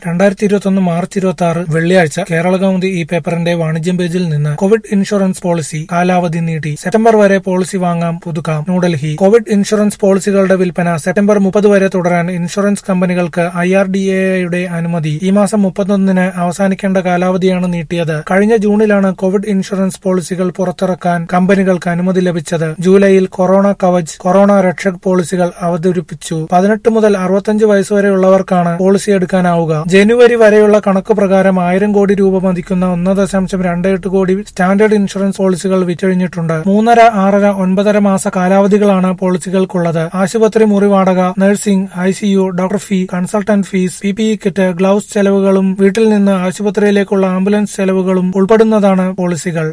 രണ്ടായിരത്തി ഇരുപത്തൊന്ന് മാർച്ച് ഇരുപത്തി ആറ് വെള്ളിയാഴ്ച കേരള കൗമുദി ഈ പേപ്പറിന്റെ വാണിജ്യം പേജിൽ നിന്ന് കോവിഡ് ഇൻഷുറൻസ് പോളിസി കാലാവധി നീട്ടി സെപ്റ്റംബർ വരെ പോളിസി വാങ്ങാം പുതുക്കാം ന്യൂഡൽഹി കോവിഡ് ഇൻഷുറൻസ് പോളിസികളുടെ വിൽപ്പന സെപ്റ്റംബർ മുപ്പത് വരെ തുടരാൻ ഇൻഷുറൻസ് കമ്പനികൾക്ക് ഐ ആർ ഡി എയുടെ അനുമതി ഈ മാസം മുപ്പത്തൊന്നിന് അവസാനിക്കേണ്ട കാലാവധിയാണ് നീട്ടിയത് കഴിഞ്ഞ ജൂണിലാണ് കോവിഡ് ഇൻഷുറൻസ് പോളിസികൾ പുറത്തിറക്കാൻ കമ്പനികൾക്ക് അനുമതി ലഭിച്ചത് ജൂലൈയിൽ കൊറോണ കവച് കൊറോണ രക്ഷക് പോളിസികൾ അവതരിപ്പിച്ചു പതിനെട്ട് മുതൽ അറുപത്തഞ്ച് വയസ്സുവരെയുള്ളവർക്കാണ് പോളിസി എടുക്കാനാവുക ജനുവരി വരെയുള്ള കണക്ക് പ്രകാരം ആയിരം കോടി രൂപ മതിക്കുന്ന ഒന്ന് ദശാംശം രണ്ട് എട്ട് കോടി സ്റ്റാൻഡേർഡ് ഇൻഷുറൻസ് പോളിസികൾ വിറ്റഴിഞ്ഞിട്ടുണ്ട് മൂന്നര ആറര ഒൻപതര മാസ കാലാവധികളാണ് പോളിസികൾക്കുള്ളത് ആശുപത്രി മുറി വാടക nursing ICU doctor fee consultant fees P P E kit gloves ചെലവുകളും വീട്ടിൽ നിന്ന് ആശുപത്രിയിലേക്കുള്ള ആംബുലൻസ് ചെലവുകളും ഉൾപ്പെടുന്നതാണ് പോളിസികൾ